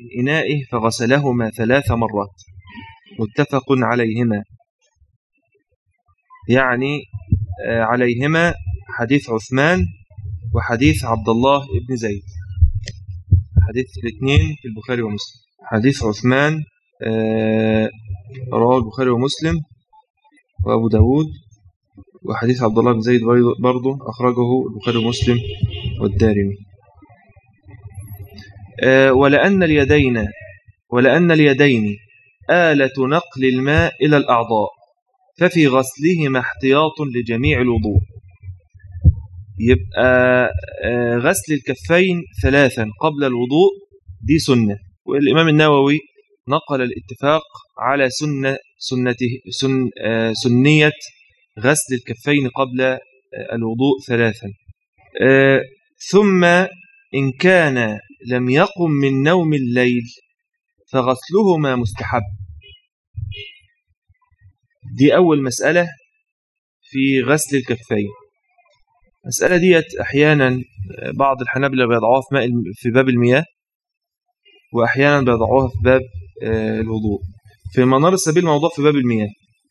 إنائه فغسلهما ثلاث مرات متفق عليهما يعني آه، عليهما حديث عثمان وحديث عبد الله بن زيد حديث الاثنين في البخاري ومسلم حديث عثمان آه، رواه البخاري ومسلم وأبو داود وحديث عبد الله بن زيد برضه أخرجه البخاري ومسلم والدارمي آه، ولأن اليدين ولأن اليدين آلة نقل الماء إلى الأعضاء ففي غسلهما احتياط لجميع الوضوء يبقى آه، غسل الكفين ثلاثا قبل الوضوء دي سنة والإمام النووي نقل الاتفاق على سنة سنته سن آه، سنية غسل الكفين قبل آه، الوضوء ثلاثا ثم إن كان لم يقم من نوم الليل فغسلهما مستحب دي أول مسألة في غسل الكفين المسألة ديت أحيانا بعض الحنابلة بيضعوها في, ماء في باب المياه وأحيانا بيضعوها في باب آه، الوضوء في منار السبيل موضوع في باب المياه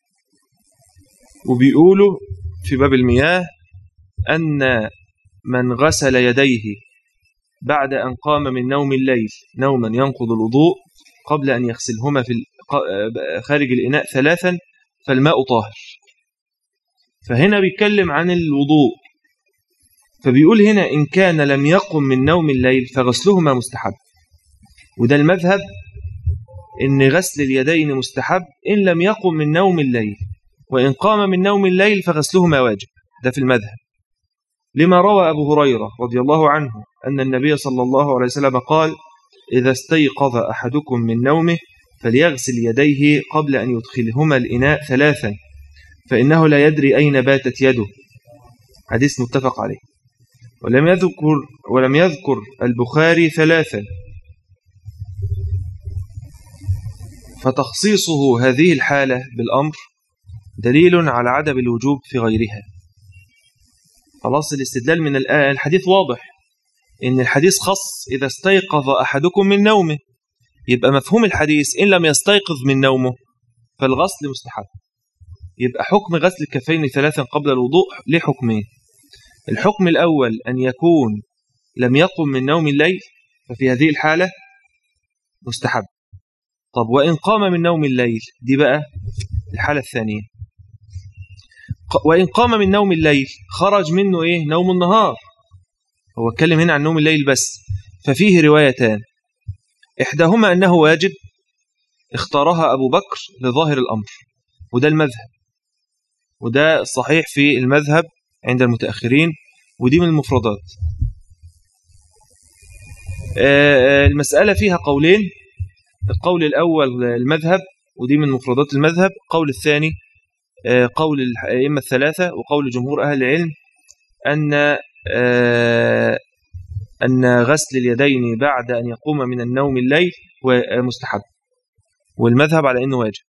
وبيقولوا في باب المياه أن من غسل يديه بعد أن قام من نوم الليل نوما ينقض الوضوء قبل أن يغسلهما في آه، خارج الإناء ثلاثا فالماء طاهر فهنا بيتكلم عن الوضوء فبيقول هنا إن كان لم يقم من نوم الليل فغسلهما مستحب وده المذهب إن غسل اليدين مستحب إن لم يقم من نوم الليل وإن قام من نوم الليل فغسلهما واجب ده في المذهب لما روى أبو هريرة رضي الله عنه أن النبي صلى الله عليه وسلم قال إذا استيقظ أحدكم من نومه فليغسل يديه قبل أن يدخلهما الإناء ثلاثا فإنه لا يدري أين باتت يده حديث متفق عليه ولم يذكر ولم يذكر البخاري ثلاثا فتخصيصه هذه الحالة بالأمر دليل على عدم الوجوب في غيرها خلاص الاستدلال من الآية الحديث واضح إن الحديث خص إذا استيقظ أحدكم من نومه يبقى مفهوم الحديث إن لم يستيقظ من نومه فالغسل مستحب يبقى حكم غسل الكفين ثلاثا قبل الوضوء له حكمين الحكم الأول أن يكون لم يقم من نوم الليل ففي هذه الحالة مستحب طب وإن قام من نوم الليل دي بقى الحالة الثانية وإن قام من نوم الليل خرج منه إيه نوم النهار هو اتكلم هنا عن نوم الليل بس ففيه روايتان إحداهما أنه واجب اختارها أبو بكر لظاهر الأمر وده المذهب وده الصحيح في المذهب عند المتأخرين ودي من المفردات آه، المسألة فيها قولين القول الأول المذهب ودي من مفردات المذهب القول الثاني آه، قول الأئمة الثلاثة وقول جمهور أهل العلم أن آه، أن غسل اليدين بعد أن يقوم من النوم الليل مستحب والمذهب على أنه واجب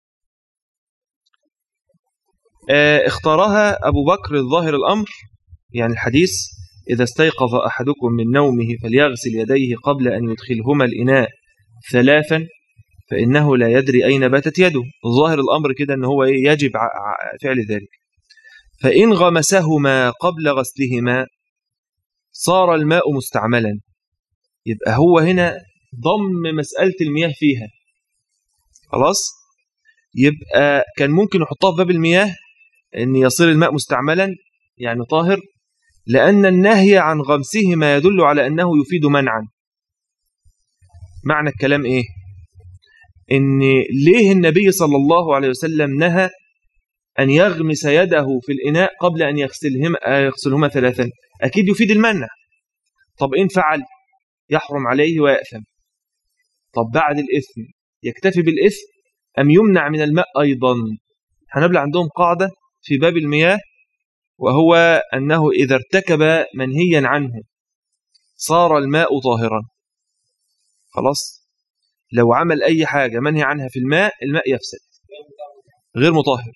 آه، اختارها أبو بكر الظاهر الأمر يعني الحديث إذا استيقظ أحدكم من نومه فليغسل يديه قبل أن يدخلهما الإناء ثلاثا فإنه لا يدري أين باتت يده ظاهر الأمر كده أنه هو إيه؟ يجب فعل ذلك فإن غمسهما قبل غسلهما صار الماء مستعملا يبقى هو هنا ضم مسألة المياه فيها خلاص يبقى كان ممكن يحطها في باب المياه أن يصير الماء مستعملا يعني طاهر لأن النهي عن غمسهما يدل على أنه يفيد منعا معنى الكلام إيه إن ليه النبي صلى الله عليه وسلم نهى أن يغمس يده في الإناء قبل أن يغسلهما, يغسلهما ثلاثا أكيد يفيد المنع طب إن فعل يحرم عليه ويأثم طب بعد الإثم يكتفي بالإثم أم يمنع من الماء أيضا هنبلع عندهم قاعدة في باب المياه وهو أنه إذا ارتكب منهيا عنه صار الماء طاهرا خلاص لو عمل أي حاجة منهي عنها في الماء الماء يفسد غير مطهر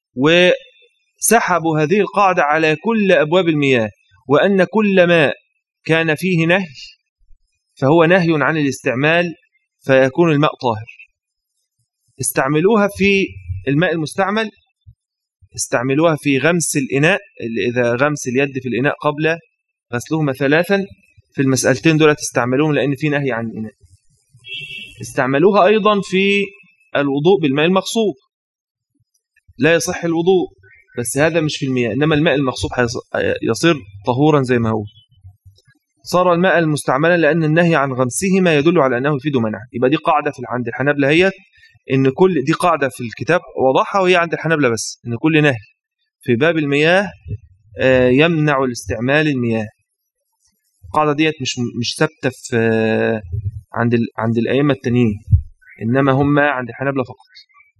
وسحبوا هذه القاعدة على كل أبواب المياه وأن كل ماء كان فيه نهي فهو نهي عن الاستعمال فيكون الماء طاهر استعملوها في الماء المستعمل استعملوها في غمس الإناء إذا غمس اليد في الإناء قبل غسلهما ثلاثا في المسألتين دول تستعملوهم لأن في نهي عن الإناء استعملوها أيضا في الوضوء بالماء المغصوب لا يصح الوضوء بس هذا مش في المياه إنما الماء المغصوب يصير طهورا زي ما هو صار الماء المستعملا لأن النهي عن غمسهما يدل على أنه يفيد منع يبقى دي قاعدة في عند الحنابلة هي إن كل دي قاعدة في الكتاب وضعها وهي عند الحنابلة بس إن كل نهي في باب المياه آه، يمنع الاستعمال المياه القاعدة ديت مش مش ثابتة في آه، عند عند الأئمة التانيين إنما هم عند الحنابلة فقط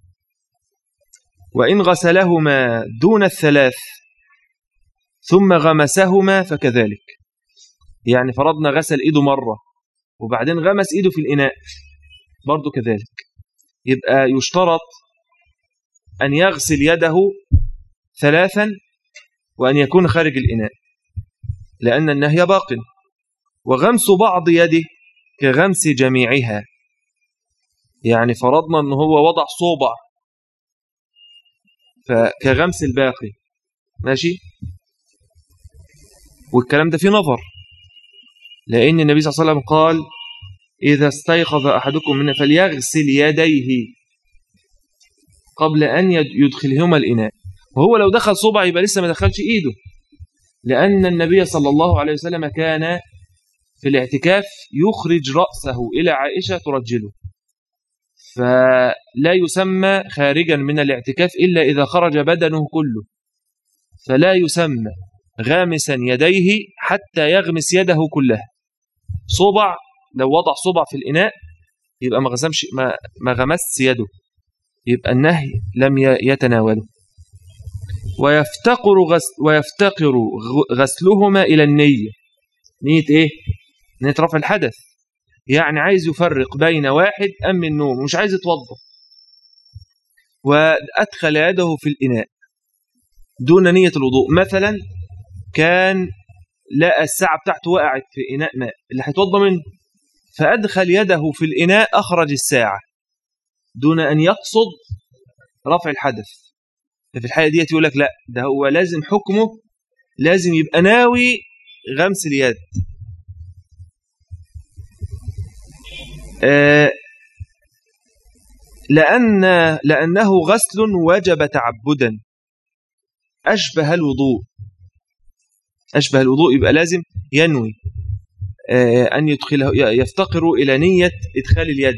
وإن غسلهما دون الثلاث ثم غمسهما فكذلك يعني فرضنا غسل إيده مرة وبعدين غمس إيده في الإناء برضو كذلك يبقى يشترط أن يغسل يده ثلاثا وأن يكون خارج الإناء لأن النهي باق وغمس بعض يده كغمس جميعها يعني فرضنا أنه هو وضع صوبع فكغمس الباقي ماشي والكلام ده فيه نظر لأن النبي صلى الله عليه وسلم قال إذا استيقظ أحدكم منه فليغسل يديه قبل أن يدخلهما الإناء وهو لو دخل صبع يبقى لسه ما دخلش إيده لأن النبي صلى الله عليه وسلم كان في الاعتكاف يخرج رأسه إلى عائشة ترجله فلا يسمى خارجا من الاعتكاف إلا إذا خرج بدنه كله فلا يسمى غامسا يديه حتى يغمس يده كلها صبع لو وضع صبع في الإناء يبقى ما غسمش ما, ما غمس يده يبقى النهي لم يتناوله ويفتقر غسل ويفتقر غسلهما إلى النية نية إيه؟ نية رفع الحدث يعني عايز يفرق بين واحد أم النوم مش عايز يتوضا وأدخل يده في الإناء دون نية الوضوء مثلا كان لقى الساعة بتاعته وقعت في إناء ماء اللي هيتوضا منه فأدخل يده في الإناء أخرج الساعة دون أن يقصد رفع الحدث ففي الحالة دي يقول لك لا ده هو لازم حكمه لازم يبقى ناوي غمس اليد آه لأن لأنه غسل وجب تعبدا أشبه الوضوء أشبه الوضوء يبقى لازم ينوي آه، أن يدخله يفتقر إلى نية إدخال اليد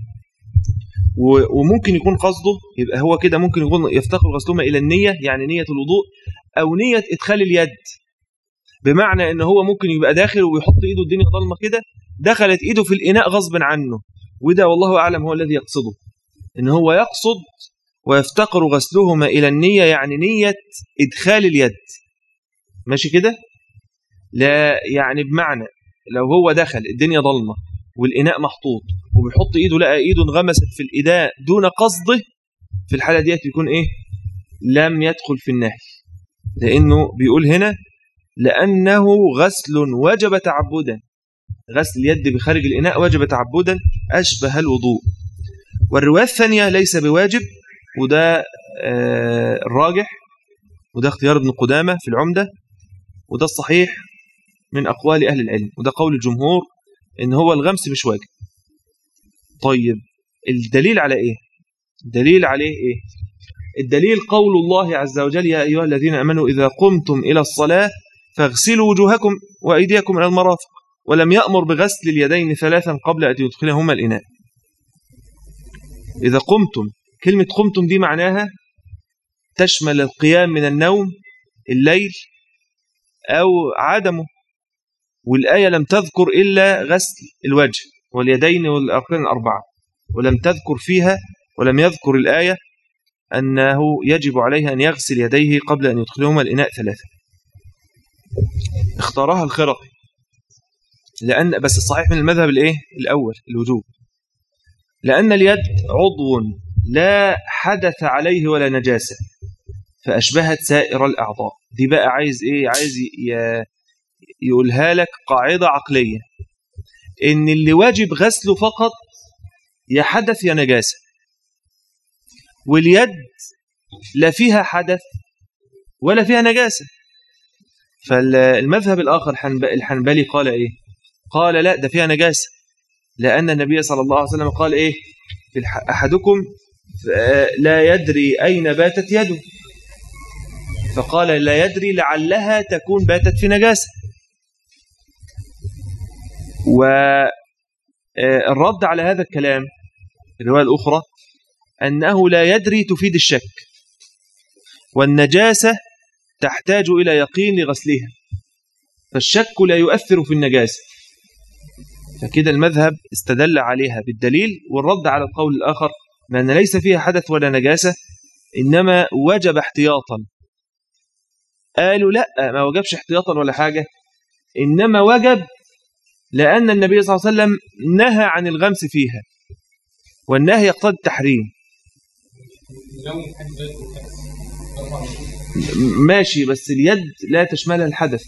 وممكن يكون قصده يبقى هو كده ممكن يكون يفتقر غسلهما إلى النية يعني نية الوضوء أو نية إدخال اليد بمعنى ان هو ممكن يبقى داخل ويحط ايده الدنيا ضلمه كده دخلت ايده في الاناء غصب عنه وده والله اعلم هو الذي يقصده ان هو يقصد ويفتقر غسلهما الى النيه يعني نيه ادخال اليد ماشي كده لا يعني بمعنى لو هو دخل الدنيا ضلمه والاناء محطوط وبيحط ايده لقى ايده انغمست في الاداء دون قصده في الحاله ديت يكون ايه لم يدخل في النهي لانه بيقول هنا لأنه غسل وجب تعبدا غسل اليد بخارج الإناء وجب تعبدا أشبه الوضوء والرواية الثانية ليس بواجب وده آه، الراجح وده اختيار ابن قدامة في العمدة وده الصحيح من أقوال أهل العلم وده قول الجمهور إن هو الغمس مش واجب طيب الدليل على إيه الدليل عليه إيه الدليل قول الله عز وجل يا أيها الذين أمنوا إذا قمتم إلى الصلاة فاغسلوا وجوهكم وأيديكم إلى المرافق ولم يأمر بغسل اليدين ثلاثا قبل أن يدخلهما الإناء إذا قمتم كلمة قمتم دي معناها تشمل القيام من النوم الليل أو عدمه والآية لم تذكر إلا غسل الوجه واليدين والأركان الأربعة ولم تذكر فيها ولم يذكر الآية أنه يجب عليه أن يغسل يديه قبل أن يدخلهما الإناء ثلاثة اختارها الخرقي لأن بس الصحيح من المذهب الايه الأول الوجوب لأن اليد عضو لا حدث عليه ولا نجاسة فأشبهت سائر الأعضاء دي بقى عايز إيه عايز يقولها لك قاعدة عقلية إن اللي واجب غسله فقط يا حدث يا نجاسة واليد لا فيها حدث ولا فيها نجاسة فالمذهب الآخر الحنبلي قال إيه قال لا ده فيها نجاسة لأن النبي صلى الله عليه وسلم قال إيه أحدكم لا يدري أين باتت يده فقال لا يدري لعلها تكون باتت في نجاسة والرد على هذا الكلام الرواية الأخرى أنه لا يدري تفيد الشك والنجاسة تحتاج إلى يقين لغسلها فالشك لا يؤثر في النجاسة فكده المذهب استدل عليها بالدليل والرد على القول الآخر بأن ليس فيها حدث ولا نجاسة إنما وجب احتياطا قالوا لا ما وجبش احتياطا ولا حاجة إنما وجب لأن النبي صلى الله عليه وسلم نهى عن الغمس فيها والنهي يقتضي التحريم ماشي بس اليد لا تشملها الحدث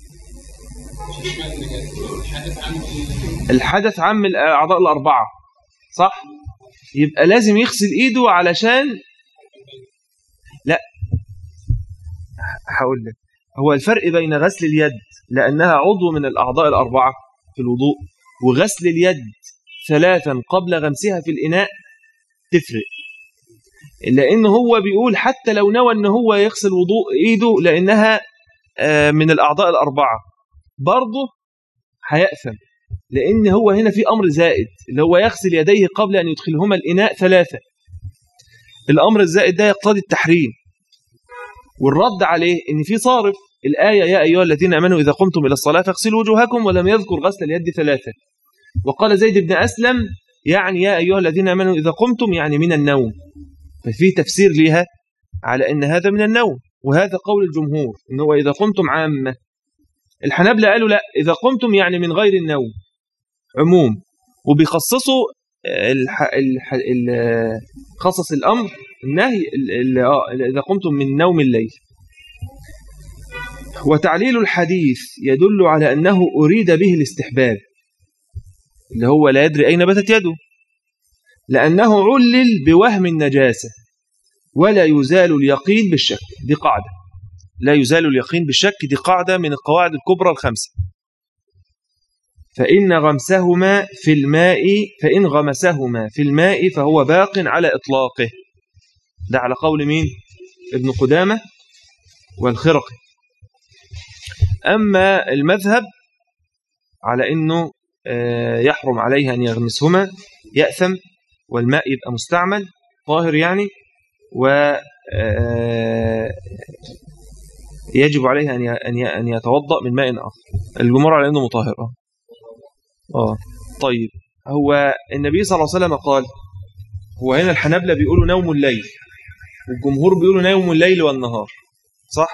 الحدث عم الأعضاء الأربعة صح يبقى لازم يغسل إيده علشان لا هقول لك هو الفرق بين غسل اليد لأنها عضو من الأعضاء الأربعة في الوضوء وغسل اليد ثلاثا قبل غمسها في الإناء تفرق لأن هو بيقول حتى لو نوى أن هو يغسل وضوء إيده لأنها آه، من الأعضاء الأربعة برضه هيأثم لأن هو هنا في أمر زائد اللي هو يغسل يديه قبل أن يدخلهما الإناء ثلاثة الأمر الزائد ده يقتضي التحريم والرد عليه ان في صارف الآية يا أيها الذين أمنوا إذا قمتم إلى الصلاة فاغسلوا وجوهكم ولم يذكر غسل اليد ثلاثة وقال زيد بن أسلم يعني يا أيها الذين أمنوا إذا قمتم يعني من النوم ففي تفسير لها على أن هذا من النوم وهذا قول الجمهور إنه إذا قمتم عامة الحنابلة قالوا لا إذا قمتم يعني من غير النوم عموم وبيخصصوا الح... الح... خصص الأمر النهي آه، إذا قمتم من نوم الليل وتعليل الحديث يدل على أنه أريد به الاستحباب اللي هو لا يدري أين باتت يده لأنه علل بوهم النجاسة ولا يزال اليقين بالشك دي قاعدة لا يزال اليقين بالشك دي قاعدة من القواعد الكبرى الخمسة فإن غمسهما في الماء فإن غمسهما في الماء فهو باق على إطلاقه ده على قول مين ابن قدامة والخرقي أما المذهب على أنه آه، يحرم عليه أن يغمسهما يأثم والماء يبقى مستعمل طاهر يعني و آه، يجب عليه أن يتوضأ من ماء آخر الجمهور على أنه مطهر آه. آه طيب هو النبي صلى الله عليه وسلم قال هو هنا الحنابلة بيقولوا نوم الليل والجمهور بيقولوا نوم الليل والنهار صح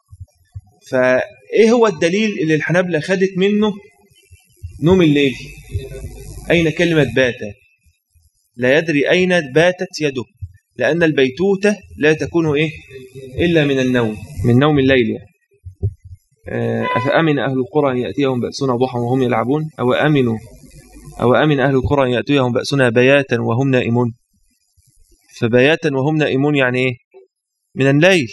فايه هو الدليل اللي الحنابلة خدت منه نوم الليل أين كلمة بات لا يدري أين باتت يده لأن البيتوتة لا تكون إيه إلا من النوم من نوم الليل يعني آه، أفأمن أهل القرى أن يأتيهم بأسنا ضحى وهم يلعبون أو أمنوا أو أمن أهل القرى أن يأتيهم بأسنا بياتا وهم نائمون فبياتا وهم نائمون يعني إيه من الليل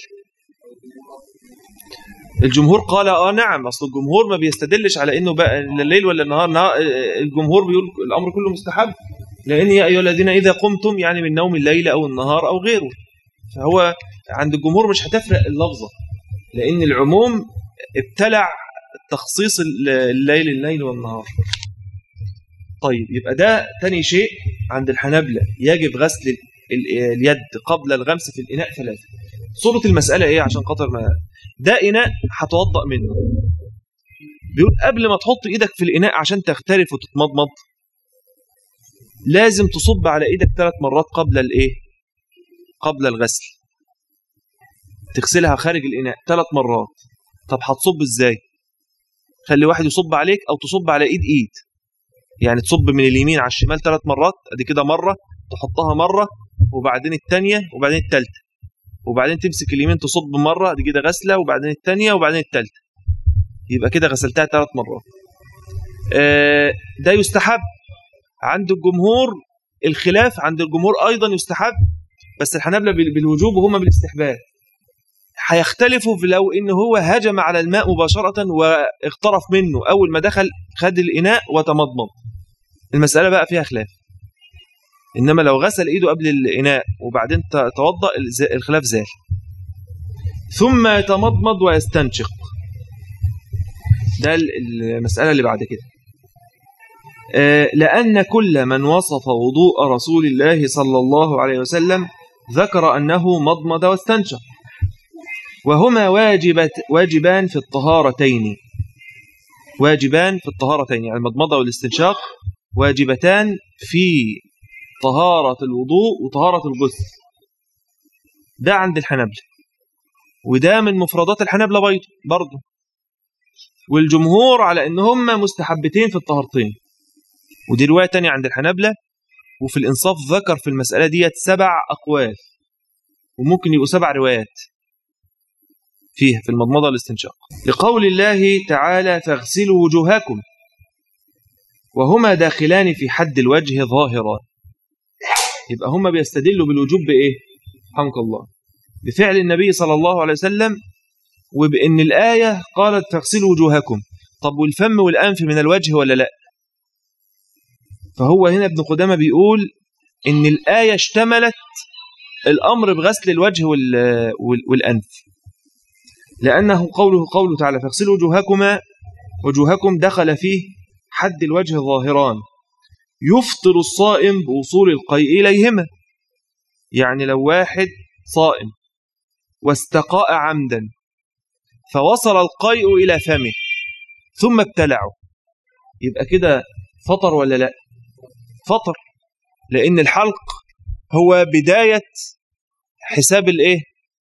الجمهور قال اه نعم اصل الجمهور ما بيستدلش على انه بقى الليل ولا النهار الجمهور بيقول الامر كله مستحب لان يا ايها الذين اذا قمتم يعني من نوم الليل او النهار او غيره فهو عند الجمهور مش هتفرق اللفظه لان العموم ابتلع تخصيص الليل الليل والنهار طيب يبقى ده تاني شيء عند الحنابلة يجب غسل اليد قبل الغمس في الإناء ثلاثة صورة المسألة إيه عشان خاطر ما ده إناء هتوضأ منه بيقول قبل ما تحط إيدك في الإناء عشان تختلف وتتمضمض لازم تصب على إيدك ثلاث مرات قبل الإيه قبل الغسل تغسلها خارج الإناء ثلاث مرات طب هتصب ازاي خلي واحد يصب عليك او تصب على ايد ايد يعني تصب من اليمين على الشمال ثلاث مرات ادي كده مره تحطها مره وبعدين الثانيه وبعدين الثالثه وبعدين تمسك اليمين تصب مره ادي كده غسله وبعدين الثانيه وبعدين الثالثه يبقى كده غسلتها ثلاث مرات آه، ده يستحب عند الجمهور الخلاف عند الجمهور أيضا يستحب بس الحنابلة بالوجوب وهم بالاستحباب هيختلفوا في لو ان هو هجم على الماء مباشرة واغترف منه اول ما دخل خد الاناء وتمضمض المسألة بقى فيها خلاف انما لو غسل ايده قبل الاناء وبعدين توضأ الخلاف زال ثم يتمضمض ويستنشق ده المسألة اللي بعد كده آه، لأن كل من وصف وضوء رسول الله صلى الله عليه وسلم ذكر أنه مضمض واستنشق وهما واجبت واجبان في الطهارتين واجبان في الطهارتين يعني المضمضة والاستنشاق واجبتان في طهارة الوضوء وطهارة الغسل ده عند الحنابلة وده من مفردات الحنابلة برضه والجمهور على ان هم مستحبتين في الطهارتين ودي رواية تانية عند الحنابلة وفي الإنصاف ذكر في المسألة ديت سبع أقوال وممكن يبقوا سبع روايات فيها في المضمضة والاستنشاق لقول الله تعالى فاغسلوا وجوهكم وهما داخلان في حد الوجه ظاهرا يبقى هما بيستدلوا بالوجوب بإيه حمك الله بفعل النبي صلى الله عليه وسلم وبأن الآية قالت فاغسلوا وجوهكم طب والفم والأنف من الوجه ولا لا فهو هنا ابن قدامة بيقول إن الآية اشتملت الأمر بغسل الوجه والأنف لأنه قوله قوله تعالى فاغسلوا وجوهكما وجوهكم دخل فيه حد الوجه ظاهران يفطر الصائم بوصول القيء إليهما يعني لو واحد صائم واستقاء عمدا فوصل القيء إلى فمه ثم ابتلعه يبقى كده فطر ولا لا فطر لأن الحلق هو بداية حساب الايه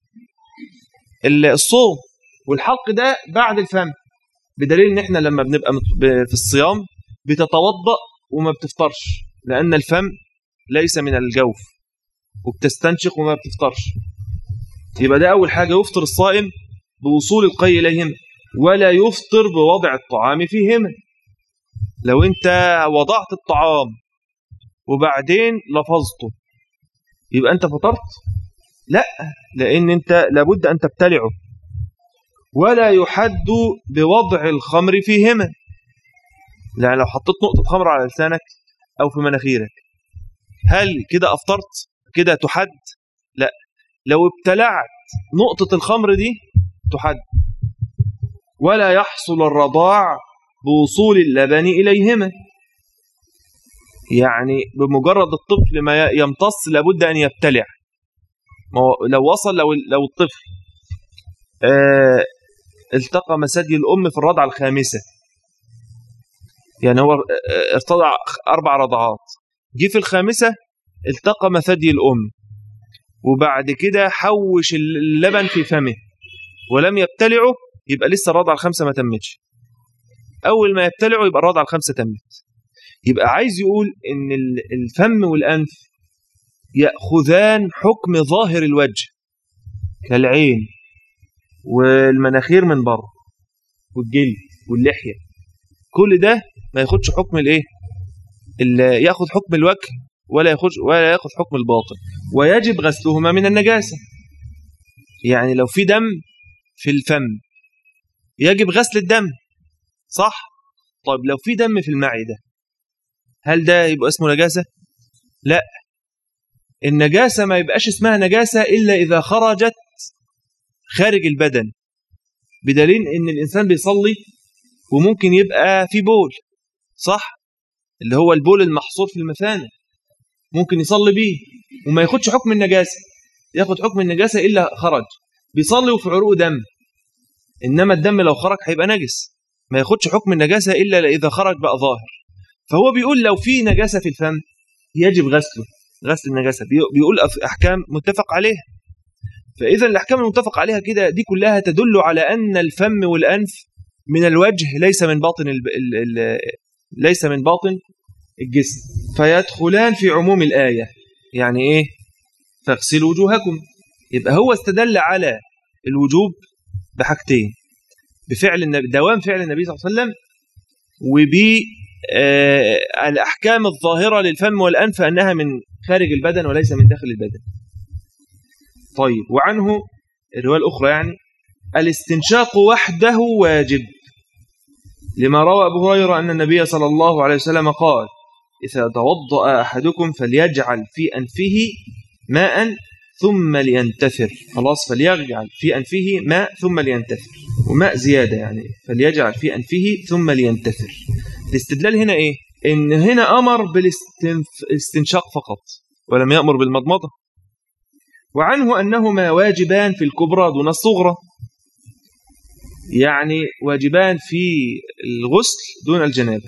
الصوم والحلق ده بعد الفم بدليل ان احنا لما بنبقى في الصيام بتتوضأ وما بتفطرش لأن الفم ليس من الجوف وبتستنشق وما بتفطرش يبقى ده أول حاجة يفطر الصائم بوصول القي إليهم ولا يفطر بوضع الطعام فيهما لو انت وضعت الطعام وبعدين لفظته يبقى انت فطرت لا لان انت لابد ان تبتلعه ولا يحد بوضع الخمر فيهما يعني لو حطيت نقطة خمر على لسانك أو في مناخيرك هل كده أفطرت كده تحد لا لو ابتلعت نقطة الخمر دي تحد ولا يحصل الرضاع بوصول اللبن إليهما يعني بمجرد الطفل ما يمتص لابد أن يبتلع لو وصل لو, لو الطفل آه التقى مسادي الأم في الرضعة الخامسة يعني هو آه، ارتضع أربع رضعات جه في الخامسة التقى مثدي الأم وبعد كده حوش اللبن في فمه ولم يبتلعه يبقى لسه الرضعة الخامسة ما تمتش أول ما يبتلعه يبقى الرضعة الخامسة تمت يبقى عايز يقول ان الفم والانف ياخذان حكم ظاهر الوجه كالعين والمناخير من بره والجلد واللحيه كل ده ما ياخدش حكم الايه ياخذ حكم الوجه ولا ياخذ ولا ياخذ حكم الباطن ويجب غسلهما من النجاسه يعني لو في دم في الفم يجب غسل الدم صح طيب لو في دم في المعده هل ده يبقى اسمه نجاسة؟ لا النجاسة ما يبقاش اسمها نجاسة إلا إذا خرجت خارج البدن بدليل إن الإنسان بيصلي وممكن يبقى في بول صح؟ اللي هو البول المحصور في المثانة ممكن يصلي بيه وما ياخدش حكم النجاسة ياخد حكم النجاسة إلا خرج بيصلي وفي عروق دم إنما الدم لو خرج هيبقى نجس ما ياخدش حكم النجاسة إلا إذا خرج بقى ظاهر فهو بيقول لو في نجاسة في الفم يجب غسله غسل النجاسة بيقول أحكام متفق عليها فإذا الأحكام المتفق عليها كده دي كلها تدل على أن الفم والأنف من الوجه ليس من باطن ال ال ليس من باطن الجسم فيدخلان في عموم الآية يعني إيه فاغسلوا وجوهكم يبقى هو استدل على الوجوب بحاجتين بفعل النبي دوام فعل النبي صلى الله عليه وسلم وب آه، الأحكام الظاهرة للفم والأنف أنها من خارج البدن وليس من داخل البدن طيب وعنه الرواية الأخرى يعني الاستنشاق وحده واجب لما روى أبو هريرة أن النبي صلى الله عليه وسلم قال إذا توضأ أحدكم فليجعل في أنفه ماء ثم لينتثر خلاص فليجعل في أنفه ماء ثم لينتثر وماء زيادة يعني فليجعل في أنفه ثم لينتثر الاستدلال هنا إيه إن هنا أمر بالاستنشاق فقط ولم يأمر بالمضمضة وعنه أنهما واجبان في الكبرى دون الصغرى يعني واجبان في الغسل دون الجنابة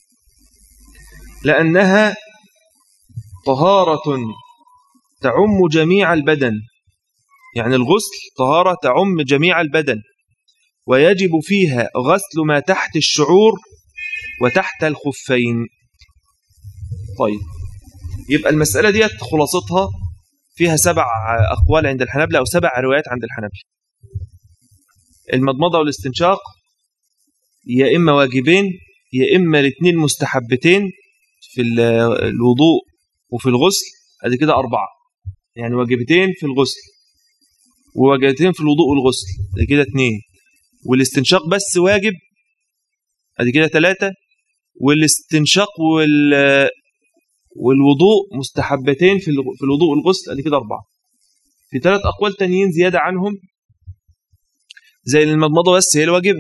لأنها طهارة تعم جميع البدن يعني الغسل طهارة تعم جميع البدن ويجب فيها غسل ما تحت الشعور وتحت الخفين طيب يبقى المسألة دي خلاصتها فيها سبع أقوال عند الحنابلة أو سبع روايات عند الحنابلة المضمضة والاستنشاق يا إما واجبين يا إما الاثنين مستحبتين في الوضوء وفي الغسل ادي كده أربعة يعني واجبتين في الغسل وواجبتين في الوضوء والغسل ادي كده اثنين والاستنشاق بس واجب ادي كده ثلاثة والاستنشاق وال والوضوء مستحبتين في في الوضوء والغسل ادي كده أربعة في ثلاث أقوال تانيين زيادة عنهم زي المضمضة بس هي الواجبة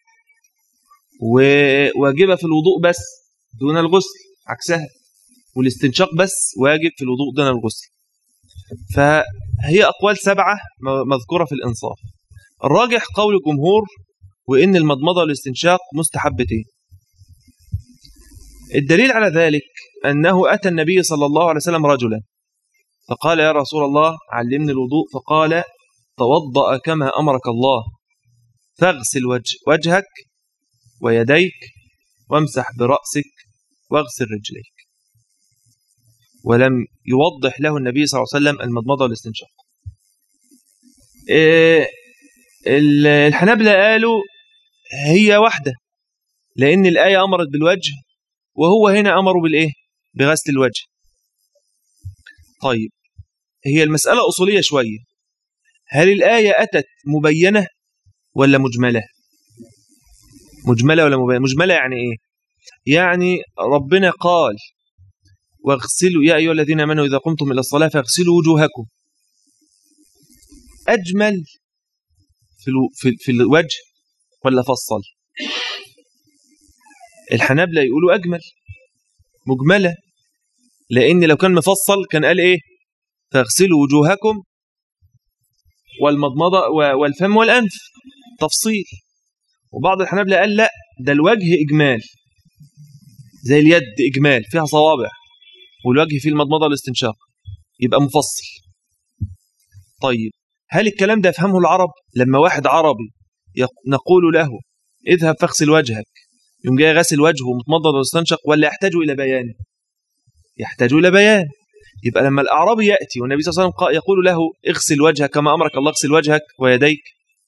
وواجبة في الوضوء بس دون الغسل عكسها والاستنشاق بس واجب في الوضوء دون الغسل فهي أقوال سبعة مذكورة في الإنصاف الراجح قول الجمهور وإن المضمضة والاستنشاق مستحبتين الدليل على ذلك أنه أتى النبي صلى الله عليه وسلم رجلا فقال يا رسول الله علمني الوضوء فقال توضأ كما أمرك الله فاغسل وجه وجهك ويديك وامسح برأسك واغسل رجليك ولم يوضح له النبي صلى الله عليه وسلم المضمضة والاستنشاق إيه، الحنابلة قالوا هي واحدة لأن الآية أمرت بالوجه وهو هنا أمره بالإيه بغسل الوجه طيب هي المسألة أصولية شوية هل الآية أتت مبينة ولا مجملة مجملة ولا مبينة مجملة يعني إيه يعني ربنا قال واغسلوا يا أيها الذين آمنوا إذا قمتم إلى الصلاة فاغسلوا وجوهكم أجمل في, الو... في, في الوجه ولا فصل الحنابلة يقولوا أجمل مجملة لأن لو كان مفصل كان قال إيه فاغسلوا وجوهكم والمضمضة والفم والأنف تفصيل وبعض الحنابلة قال لا ده الوجه إجمال زي اليد إجمال فيها صوابع والوجه فيه المضمضة والاستنشاق يبقى مفصل طيب هل الكلام ده يفهمه العرب لما واحد عربي نقول له اذهب فاغسل وجهك يوم جاي غسل وجهه متمضض واستنشق ولا يحتاج إلى بيان يحتاج إلى بيان يبقى لما الأعرابي يأتي والنبي صلى الله عليه وسلم يقول له اغسل وجهك كما أمرك الله اغسل وجهك ويديك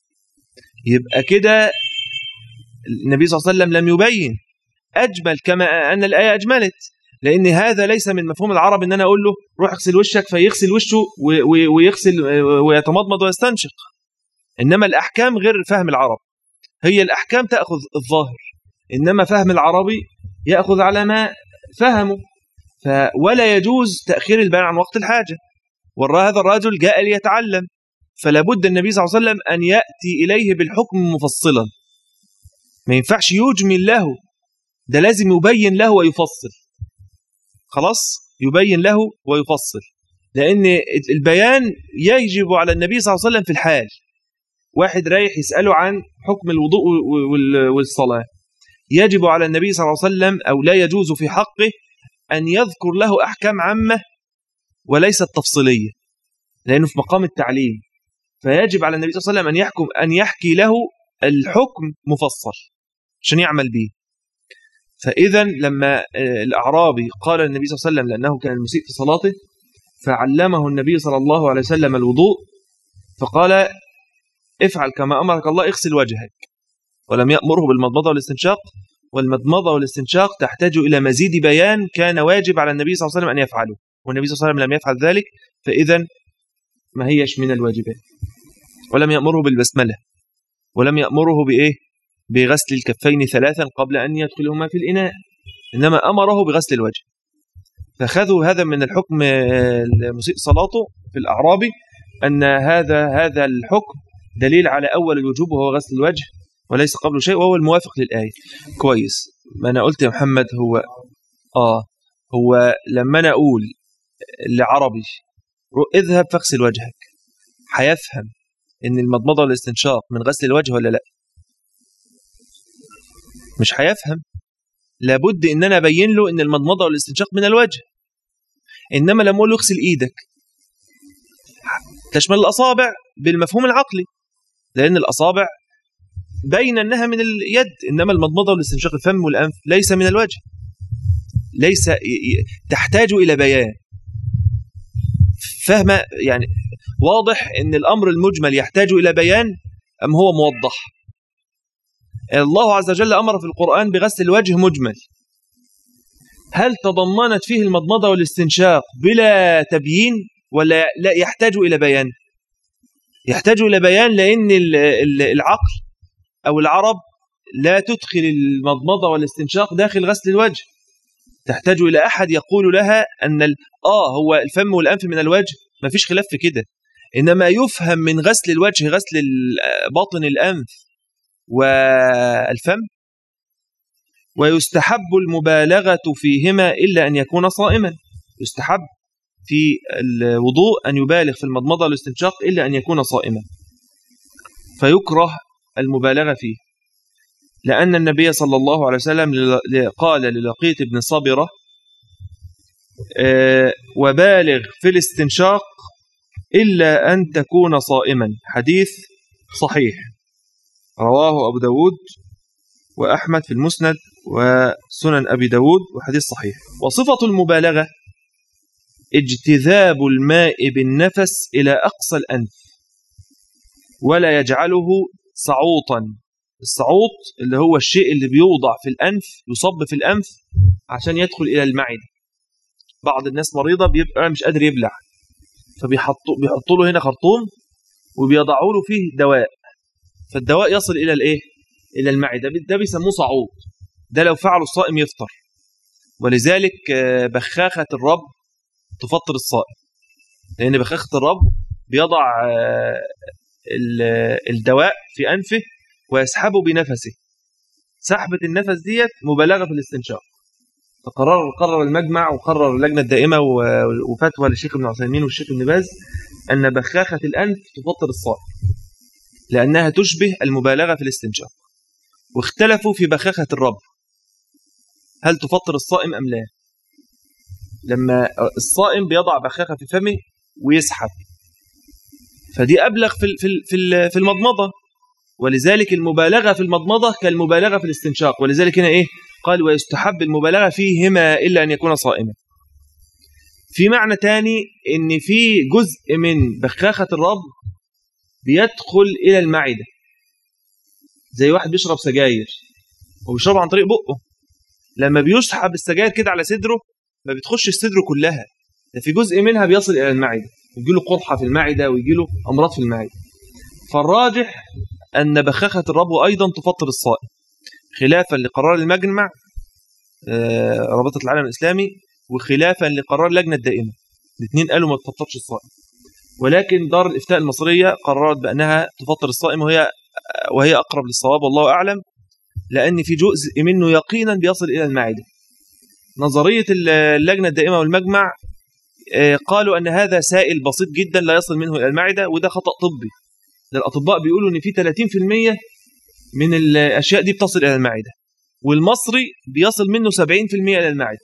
يبقى كده النبي صلى الله عليه وسلم لم يبين أجمل كما أن الآية أجملت لأن هذا ليس من مفهوم العرب أن أنا أقول له روح اغسل وشك فيغسل وشه ويغسل ويتمضمض ويستنشق إنما الأحكام غير فهم العرب هي الأحكام تأخذ الظاهر إنما فهم العربي يأخذ على ما فهمه ولا يجوز تأخير البيان عن وقت الحاجة وهذا الرجل جاء ليتعلم فلا بد النبي صلى الله عليه وسلم أن يأتي إليه بالحكم مفصلا ما ينفعش يجمل له ده لازم يبين له ويفصل خلاص يبين له ويفصل لأن البيان يجب على النبي صلى الله عليه وسلم في الحال واحد رايح يسأله عن حكم الوضوء والصلاة يجب على النبي صلى الله عليه وسلم أو لا يجوز في حقه أن يذكر له أحكام عامة وليست تفصيلية لأنه في مقام التعليم فيجب على النبي صلى الله عليه وسلم أن يحكم أن يحكي له الحكم مفصل عشان يعمل به فإذا لما الأعرابي قال للنبي صلى الله عليه وسلم لأنه كان المسيء في صلاته فعلمه النبي صلى الله عليه وسلم الوضوء فقال افعل كما أمرك الله اغسل وجهك ولم يأمره بالمضمضة والاستنشاق والمضمضة والاستنشاق تحتاج إلى مزيد بيان كان واجب على النبي صلى الله عليه وسلم أن يفعله والنبي صلى الله عليه وسلم لم يفعل ذلك فإذا ما هيش من الواجبات ولم يأمره بالبسملة ولم يأمره بإيه بغسل الكفين ثلاثا قبل أن يدخلهما في الإناء إنما أمره بغسل الوجه فخذوا هذا من الحكم المسيء صلاته في الأعرابي أن هذا هذا الحكم دليل على أول الوجوب وهو غسل الوجه وليس قبله شيء وهو الموافق للآية كويس ما أنا قلت يا محمد هو آه هو لما أنا أقول لعربي اذهب فاغسل وجهك هيفهم ان المضمضه والاستنشاق من غسل الوجه ولا لا مش هيفهم لابد ان انا ابين له ان المضمضه والاستنشاق من الوجه انما لما اقول له اغسل ايدك تشمل الاصابع بالمفهوم العقلي لان الاصابع بين انها من اليد انما المضمضه والاستنشاق الفم والانف ليس من الوجه ليس تحتاج الى بيان فهم يعني واضح ان الامر المجمل يحتاج الى بيان ام هو موضح الله عز وجل امر في القران بغسل الوجه مجمل هل تضمنت فيه المضمضه والاستنشاق بلا تبيين ولا لا يحتاج الى بيان يحتاج الى بيان لان العقل او العرب لا تدخل المضمضه والاستنشاق داخل غسل الوجه تحتاج الى احد يقول لها ان اه هو الفم والانف من الوجه ما فيش خلاف في كده انما يفهم من غسل الوجه غسل باطن الانف والفم ويستحب المبالغه فيهما الا ان يكون صائما يستحب في الوضوء ان يبالغ في المضمضه والاستنشاق الا ان يكون صائما فيكره المبالغه فيه لأن النبي صلى الله عليه وسلم قال للقيط بن صبرة وبالغ في الاستنشاق إلا أن تكون صائما حديث صحيح رواه أبو داود وأحمد في المسند وسنن أبي داود وحديث صحيح وصفة المبالغة اجتذاب الماء بالنفس إلى أقصى الأنف ولا يجعله صعوطا الصعوط اللي هو الشيء اللي بيوضع في الأنف يصب في الأنف عشان يدخل إلى المعدة بعض الناس مريضة بيبقى مش قادر يبلع فبيحطوا بيحطوا له هنا خرطوم وبيضعوا له فيه دواء فالدواء يصل إلى الإيه؟ إلى المعدة ده بيسموه صعوط ده لو فعله الصائم يفطر ولذلك بخاخة الرب تفطر الصائم لأن بخاخة الرب بيضع الدواء في أنفه ويسحبه بنفسه سحبة النفس ديت مبالغة في الاستنشاق فقرر قرر المجمع وقرر اللجنة الدائمة وفتوى للشيخ ابن عثيمين والشيخ ابن باز أن بخاخة الأنف تفطر الصائم لأنها تشبه المبالغة في الاستنشاق واختلفوا في بخاخة الرب هل تفطر الصائم أم لا لما الصائم بيضع بخاخة في فمه ويسحب فدي أبلغ في في في المضمضة ولذلك المبالغة في المضمضة كالمبالغة في الاستنشاق ولذلك هنا إيه قال ويستحب المبالغة فيهما إلا أن يكون صائما في معنى تاني إن في جزء من بخاخة الرب بيدخل إلى المعدة زي واحد بيشرب سجاير وبيشربها عن طريق بقه لما بيسحب السجاير كده على صدره ما بتخش الصدر كلها ده في جزء منها بيصل إلى المعدة يجي له قرحة في المعدة ويجي له أمراض في المعدة فالراجح أن بخاخة الربو أيضا تفطر الصائم خلافا لقرار المجمع رابطة العالم الإسلامي وخلافا لقرار اللجنة الدائمة الاثنين قالوا ما تفطرش الصائم ولكن دار الإفتاء المصرية قررت بأنها تفطر الصائم وهي وهي أقرب للصواب والله أعلم لأن في جزء منه يقينا بيصل إلى المعدة نظرية اللجنة الدائمة والمجمع قالوا أن هذا سائل بسيط جدا لا يصل منه إلى المعدة وده خطأ طبي الأطباء بيقولوا أن في 30% من الأشياء دي بتصل إلى المعدة والمصري بيصل منه 70% إلى المعدة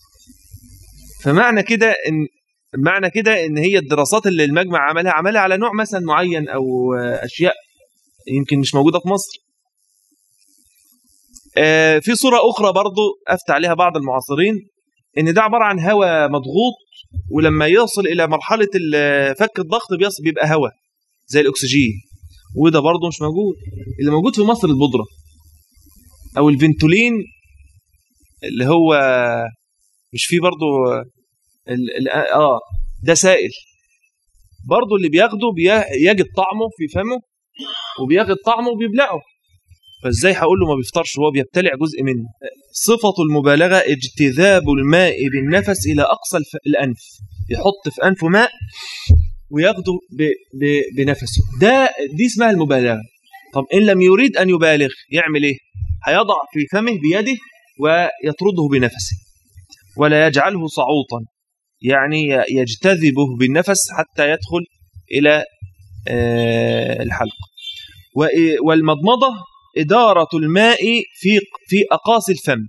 فمعنى كده ان معنى كده ان هي الدراسات اللي المجمع عملها عملها على نوع مثلا معين او اشياء يمكن مش موجوده في مصر في صوره اخرى برضو افتى عليها بعض المعاصرين ان ده عباره عن هواء مضغوط ولما يصل الى مرحله فك الضغط بيصل بيبقى هواء زي الاكسجين وده برضه مش موجود اللي موجود في مصر البودره او الفنتولين اللي هو مش فيه برضو ال ال اه ده سائل برضو اللي بياخده بيجد طعمه في فمه وبياخد طعمه وبيبلعه فازاي هقول له ما بيفطرش هو بيبتلع جزء منه صفة المبالغة اجتذاب الماء بالنفس إلى أقصى الأنف يحط في أنفه ماء وياخده ب ب بنفسه ده دي اسمها المبالغة طب إن لم يريد أن يبالغ يعمل إيه هيضع في فمه بيده ويطرده بنفسه ولا يجعله صعوطا يعني يجتذبه بالنفس حتى يدخل إلى الحلق والمضمضة إدارة الماء في في أقاصي الفم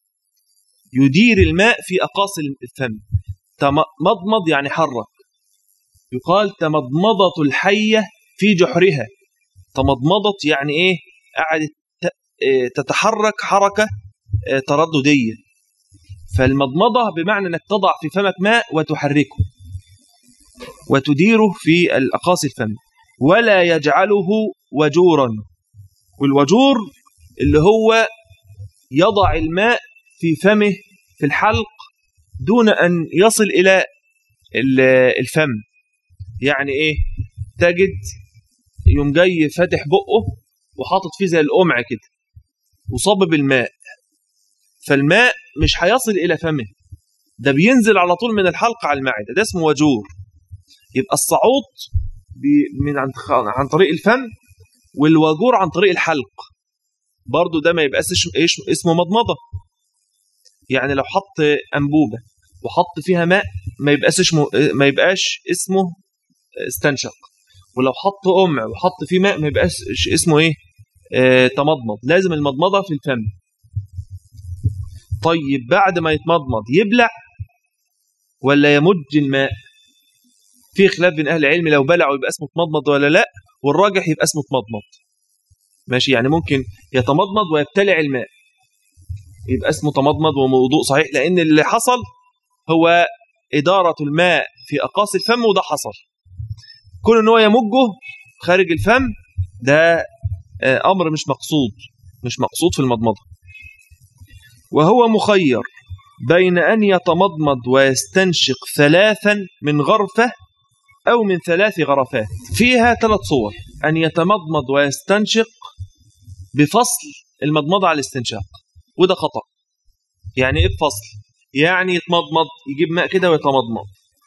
يدير الماء في أقاصي الفم مضمض يعني حرك يقال تمضمضة الحية في جحرها تمضمضت يعني إيه قعدت تتحرك حركة ترددية فالمضمضة بمعنى أنك تضع في فمك ماء وتحركه وتديره في الأقاصي الفم ولا يجعله وجورا والوجور اللي هو يضع الماء في فمه في الحلق دون أن يصل إلى الفم يعني إيه تجد يوم جاي فاتح بقه وحاطط فيه زي القمع كده وصبب الماء فالماء مش هيصل إلى فمه ده بينزل على طول من الحلق على المعدة ده اسمه وجور يبقى الصعود من عن عن طريق الفم والوجور عن طريق الحلق برضو ده ما يبقاش ايش اسمه مضمضه يعني لو حط انبوبه وحط فيها ماء ما يبقاش اسمه ما يبقاش اسمه استنشق ولو حط قمع وحط فيه ماء ما يبقاش اسمه ايه آه تمضمض لازم المضمضه في الفم طيب بعد ما يتمضمض يبلع ولا يمج الماء في خلاف بين اهل العلم لو بلعوا يبقى اسمه تمضمض ولا لا والراجح يبقى اسمه تمضمض ماشي يعني ممكن يتمضمض ويبتلع الماء يبقى اسمه تمضمض وموضوع صحيح لان اللي حصل هو اداره الماء في اقاصي الفم وده حصل كون ان هو يمجه خارج الفم ده امر مش مقصود مش مقصود في المضمضه وهو مخير بين ان يتمضمض ويستنشق ثلاثا من غرفه أو من ثلاث غرفات فيها ثلاث صور أن يتمضمض ويستنشق بفصل المضمضة على الاستنشاق وده خطأ يعني إيه بفصل يعني يتمضمض يجيب ماء كده ويتمضمض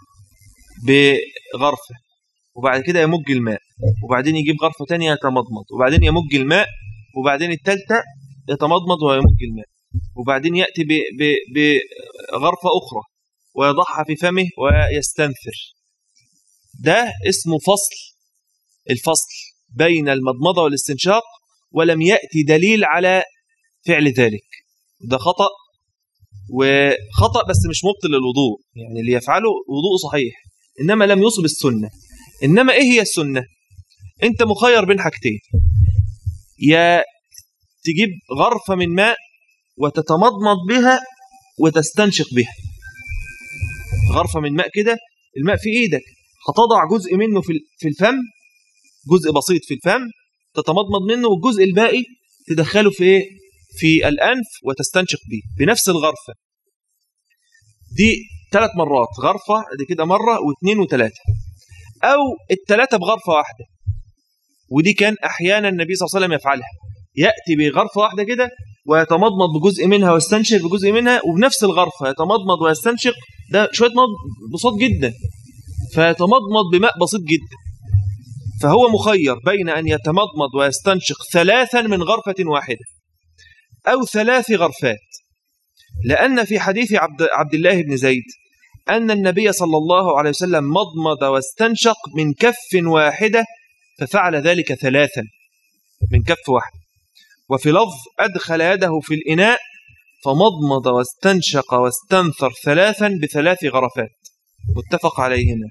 بغرفة وبعد كده يمج الماء وبعدين يجيب غرفة تانية يتمضمض وبعدين يمج الماء وبعدين التالتة يتمضمض ويمج الماء وبعدين يأتي بغرفة أخرى ويضعها في فمه ويستنثر ده اسمه فصل الفصل بين المضمضة والاستنشاق ولم يأتي دليل على فعل ذلك ده خطأ وخطأ بس مش مبطل للوضوء يعني اللي يفعله وضوء صحيح إنما لم يصب السنة إنما إيه هي السنة أنت مخير بين حاجتين يا تجيب غرفة من ماء وتتمضمض بها وتستنشق بها غرفة من ماء كده الماء في إيدك هتضع جزء منه في في الفم جزء بسيط في الفم تتمضمض منه والجزء الباقي تدخله في ايه في الانف وتستنشق به بنفس الغرفه دي ثلاث مرات غرفه دي كده مره واثنين وثلاثه او الثلاثه بغرفه واحده ودي كان احيانا النبي صلى الله عليه وسلم يفعلها ياتي بغرفه واحده كده ويتمضمض بجزء منها ويستنشق بجزء منها وبنفس الغرفه يتمضمض ويستنشق ده شويه بسيط جدا فيتمضمض بماء بسيط جدا فهو مخير بين أن يتمضمض ويستنشق ثلاثا من غرفة واحدة أو ثلاث غرفات لأن في حديث عبد, عبد الله بن زيد أن النبي صلى الله عليه وسلم مضمض واستنشق من كف واحدة ففعل ذلك ثلاثا من كف واحد وفي لفظ أدخل يده في الإناء فمضمض واستنشق واستنثر ثلاثا بثلاث غرفات متفق عليهما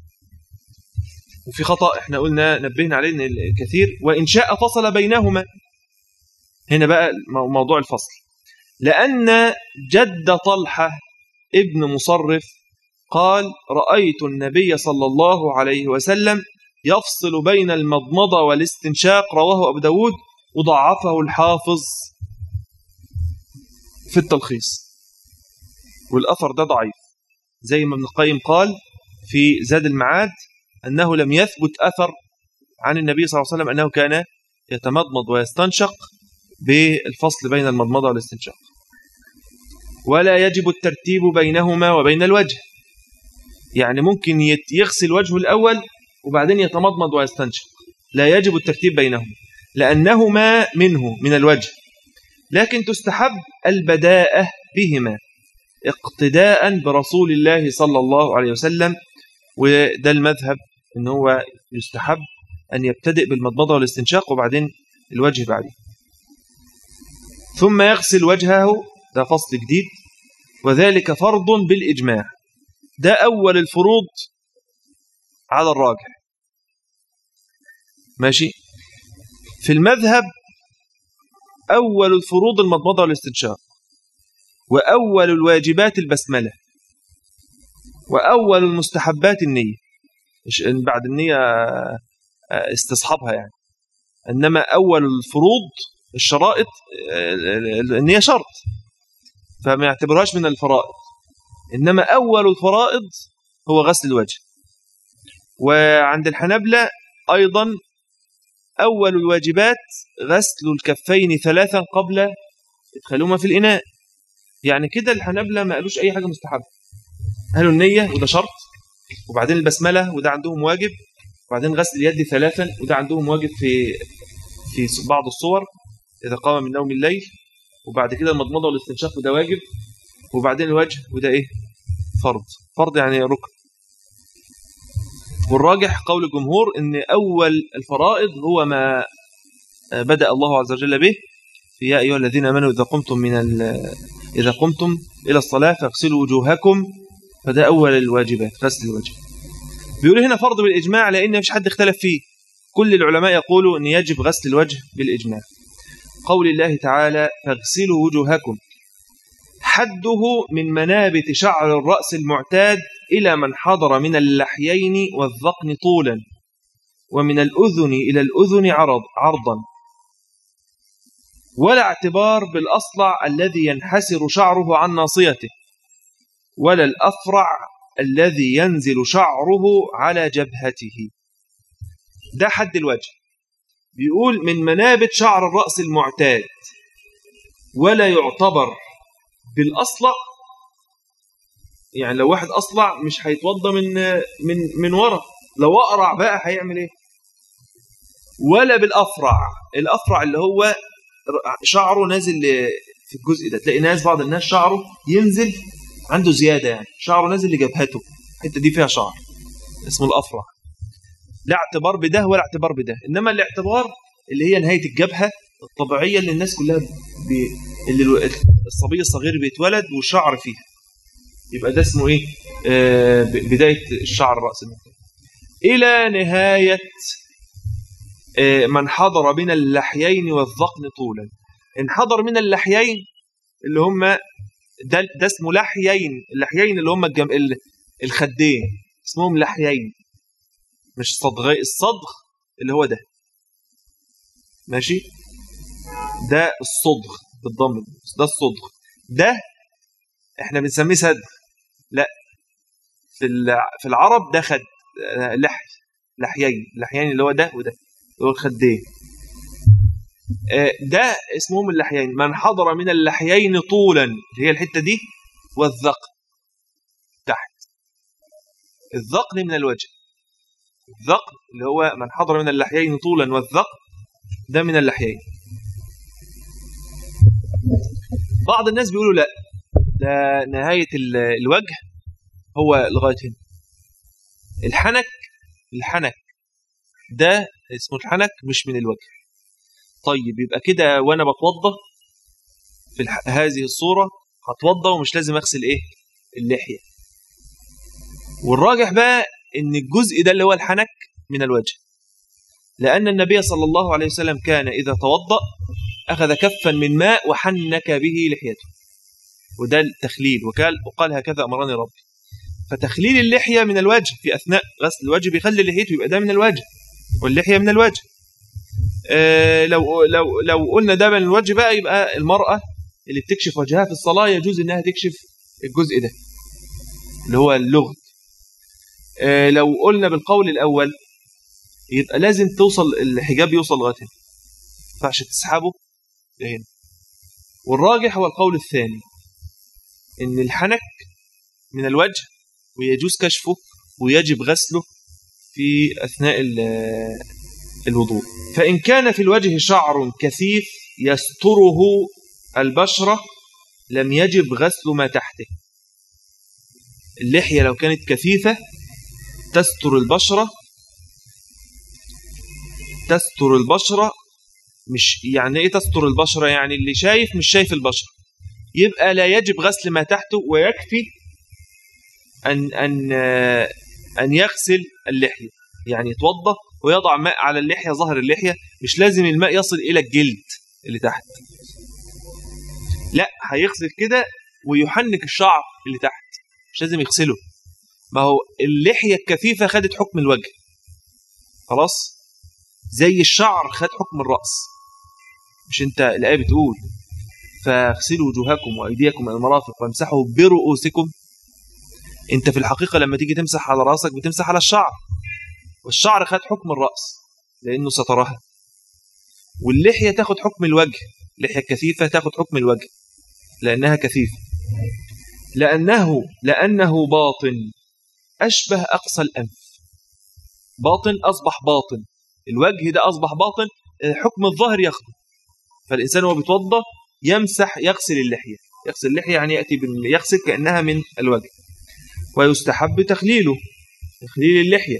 وفي خطأ احنا قلنا نبهنا عليه كثير وإن شاء فصل بينهما هنا بقى موضوع الفصل لأن جد طلحة ابن مصرف قال رأيت النبي صلى الله عليه وسلم يفصل بين المضمضة والاستنشاق رواه أبو داود وضعفه الحافظ في التلخيص والأثر ده ضعيف زي ما ابن القيم قال في زاد المعاد أنه لم يثبت أثر عن النبي صلى الله عليه وسلم أنه كان يتمضمض ويستنشق بالفصل بين المضمضة والاستنشاق ولا يجب الترتيب بينهما وبين الوجه يعني ممكن يغسل وجهه الأول وبعدين يتمضمض ويستنشق لا يجب الترتيب بينهما لأنهما منه من الوجه لكن تستحب البداءة بهما اقتداء برسول الله صلى الله عليه وسلم وده المذهب ان هو يستحب أن يبتدئ بالمضمضة والاستنشاق وبعدين الوجه بعده ثم يغسل وجهه ده فصل جديد وذلك فرض بالإجماع ده أول الفروض على الراجح ماشي في المذهب أول الفروض المضمضة والاستنشاق وأول الواجبات البسملة وأول المستحبات النية مش بعد النية استصحابها يعني إنما أول الفروض الشرائط النية شرط فما يعتبرهاش من الفرائض إنما أول الفرائض هو غسل الوجه وعند الحنبلة أيضا أول الواجبات غسل الكفين ثلاثا قبل إدخالهما في الإناء يعني كده الحنبلة ما قالوش أي حاجة مستحبة قالوا النية وده شرط وبعدين البسملة وده عندهم واجب وبعدين غسل اليد ثلاثا وده عندهم واجب في في بعض الصور إذا قام من نوم الليل وبعد كده المضمضة والاستنشاق وده واجب وبعدين الوجه وده إيه فرض فرض يعني ركن والراجح قول الجمهور ان اول الفرائض هو ما بدا الله عز وجل به في يا ايها الذين امنوا اذا قمتم من اذا قمتم الى الصلاه فاغسلوا وجوهكم فده اول الواجبات غسل الوجه بيقول هنا فرض بالاجماع لان مفيش حد اختلف فيه كل العلماء يقولوا ان يجب غسل الوجه بالاجماع قول الله تعالى فاغسلوا وجوهكم حده من منابت شعر الرأس المعتاد إلى من حضر من اللحيين والذقن طولا ومن الأذن إلى الأذن عرض عرضا ولا اعتبار بالأصلع الذي ينحسر شعره عن ناصيته ولا الأفرع الذي ينزل شعره على جبهته ده حد الوجه بيقول من منابت شعر الرأس المعتاد ولا يعتبر بالأصلع يعني لو واحد أصلع مش هيتوضى من من من ورا لو أقرع بقى هيعمل إيه ولا بالأفرع الأفرع اللي هو شعره نازل في الجزء ده تلاقي ناس بعض الناس شعره ينزل عنده زيادة يعني شعره نازل لجبهته الحته دي فيها شعر اسمه الأفرع لا اعتبار بده ولا اعتبار بده إنما الاعتبار اللي هي نهاية الجبهة الطبيعية اللي الناس كلها بي... اللي الصبي الصغير بيتولد والشعر فيها يبقى ده اسمه ايه آه بداية الشعر الرأس المكتب. إلى نهاية آه من حضر من اللحيين والذقن طولا إن حضر من اللحيين اللي هم ده, ده اسمه لحيين اللحيين اللي هم الجم... الخدين اسمهم لحيين مش صدغي الصدغ اللي هو ده ماشي ده الصدغ بالضم ده الصدغ ده احنا بنسميه سد لا في في العرب ده خد لحي لحيين لحيين اللي هو ده وده اللي هو الخدين ده اسمهم اللحيين من حضر من اللحيين طولا اللي هي الحته دي والذقن تحت الذقن من الوجه الذقن اللي هو من حضر من اللحيين طولا والذقن ده من اللحيين بعض الناس بيقولوا لا ده نهاية الوجه هو لغاية هنا الحنك الحنك ده اسمه الحنك مش من الوجه طيب يبقى كده وانا بتوضى في الح... هذه الصورة هتوضى ومش لازم اغسل ايه اللحية والراجح بقى ان الجزء ده اللي هو الحنك من الوجه لأن النبي صلى الله عليه وسلم كان إذا توضأ أخذ كفا من ماء وحنك به لحيته وده التخليل وقال, وقال هكذا أمرني ربي فتخليل اللحية من الوجه في أثناء غسل الوجه بيخلي لحيته يبقى ده من الوجه واللحية من الوجه آه لو لو لو قلنا ده من الوجه بقى يبقى المرأة اللي بتكشف وجهها في الصلاة يجوز إنها تكشف الجزء ده اللي هو اللغة آه لو قلنا بالقول الأول يبقى لازم توصل الحجاب يوصل لغاية هنا ما ينفعش تسحبه لهنا والراجح هو القول الثاني إن الحنك من الوجه ويجوز كشفه ويجب غسله في أثناء الوضوء فإن كان في الوجه شعر كثيف يستره البشرة لم يجب غسل ما تحته اللحية لو كانت كثيفة تستر البشرة تستر البشرة مش يعني ايه تستر البشرة يعني اللي شايف مش شايف البشرة يبقى لا يجب غسل ما تحته ويكفي أن, أن, أن يغسل اللحية يعني يتوضى ويضع ماء على اللحية ظهر اللحية مش لازم الماء يصل إلى الجلد اللي تحت لا هيغسل كده ويحنك الشعر اللي تحت مش لازم يغسله ما هو اللحية الكثيفة خدت حكم الوجه خلاص زي الشعر خد حكم الرأس مش انت الآية بتقول فاغسلوا وجوهكم وأيديكم إلى المرافق وامسحوا برؤوسكم انت في الحقيقة لما تيجي تمسح على راسك بتمسح على الشعر والشعر خد حكم الرأس لأنه سترها واللحية تاخد حكم الوجه اللحية الكثيفة تاخد حكم الوجه لأنها كثيفة لأنه لأنه باطن أشبه أقصى الأنف باطن أصبح باطن الوجه ده أصبح باطن حكم الظاهر ياخده فالإنسان وهو بيتوضى يمسح يغسل اللحية يغسل اللحية يعني يأتي يغسل كأنها من الوجه ويستحب تخليله تخليل اللحية